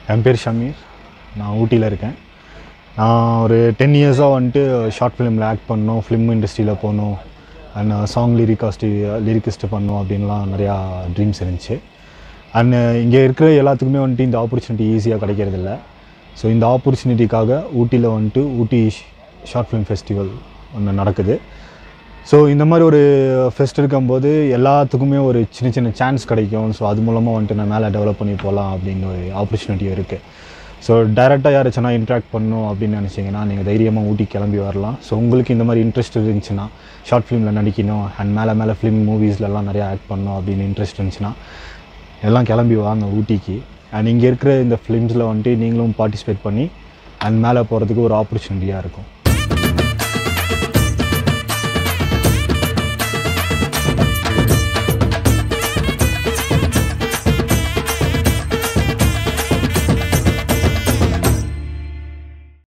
என் பேர் ஷமீர் நான் ஊட்டியில் இருக்கேன் நான் ஒரு டென் இயர்ஸாக வந்துட்டு ஷார்ட் ஃபிலிமில் ஆக்ட் பண்ணணும் ஃபிலிம் இண்டஸ்ட்ரியில் போகணும் அண்ட் சாங் லிரிகாஸ்டி லிரிக்கிஸ்ட் பண்ணணும் அப்படின்லாம் நிறையா ட்ரீம்ஸ் இருந்துச்சு அண்ட் இங்கே இருக்கிற எல்லாத்துக்குமே வந்துட்டு இந்த ஆப்பர்ச்சுனிட்டி ஈஸியாக கிடைக்கிறதில்ல ஸோ இந்த ஆப்பர்ச்சுனிட்டிக்காக ஊட்டியில் வந்துட்டு ஊட்டி ஷார்ட் ஃபிலிம் ஃபெஸ்டிவல் ஒன்று நடக்குது ஸோ இந்த மாதிரி ஒரு ஃபெஸ்ட் இருக்கும்போது எல்லாத்துக்குமே ஒரு சின்ன சின்ன சான்ஸ் கிடைக்கும் ஸோ அது மூலமாக வந்துட்டு நான் மேலே டெவலப் பண்ணி போகலாம் அப்படின்னு ஒரு ஆப்பர்ச்சுனிட்டி இருக்குது ஸோ டைரெக்டாக யாராச்சும் இன்ட்ராக்ட் பண்ணணும் அப்படின்னு நினச்சிங்கன்னா நீங்கள் தைரியமாக ஊட்டி கிளம்பி வரலாம் ஸோ உங்களுக்கு இந்த மாதிரி இன்ட்ரெஸ்ட் இருந்துச்சுன்னா ஷார்ட் ஃபிலிமில் நடிக்கணும் அண்ட் மேலே மேலே ஃபிலிம் மூவிஸ்லலாம் நிறையா ஆக்ட் பண்ணணும் அப்படின்னு இன்ட்ரெஸ்ட் இருந்துச்சுன்னா எல்லாம் கிளம்பி வாங்க ஊட்டிக்கு அண்ட் இங்கே இருக்கிற இந்த ஃபிலிம்ஸில் வந்துட்டு நீங்களும் பார்ட்டிசிபேட் பண்ணி அண்ட் மேலே போகிறதுக்கு ஒரு ஆப்பர்ச்சுனிட்டியாக இருக்கும்